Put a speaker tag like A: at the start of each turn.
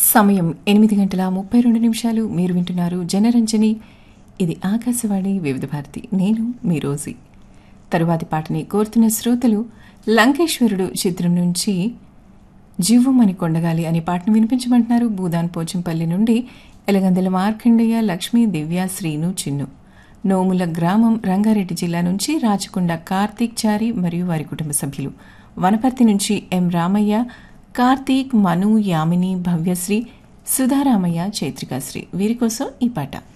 A: సమయం ఎనిమిది గంటల ముప్పై రెండు నిమిషాలు మీరు వింటున్నారు జనరంజని ఇది ఆకాశవాణి వివిధ భారతి నేను మీ రోజీ తరువాతి పాటని కోరుతున్న శ్రోతలు లంకేశ్వరుడు చిత్రం నుంచి జివ్వుమని కొండగాలి అనే పాటను వినిపించమంటున్నారు భూదాన్ పోచంపల్లి నుండి ఎలగందల మార్కండయ్య లక్ష్మీ దివ్య శ్రీను చిన్ను నోముల గ్రామం రంగారెడ్డి జిల్లా నుంచి రాచకొండ కార్తీక్ చారి మరియు వారి కుటుంబ సభ్యులు వనపర్తి నుంచి ఎం రామయ్య కార్తీక్ మను యామిని భవ్యశ్రీ సుధారామయ్య చైత్రికాశ్రీ వీరి కోసం ఈ పాట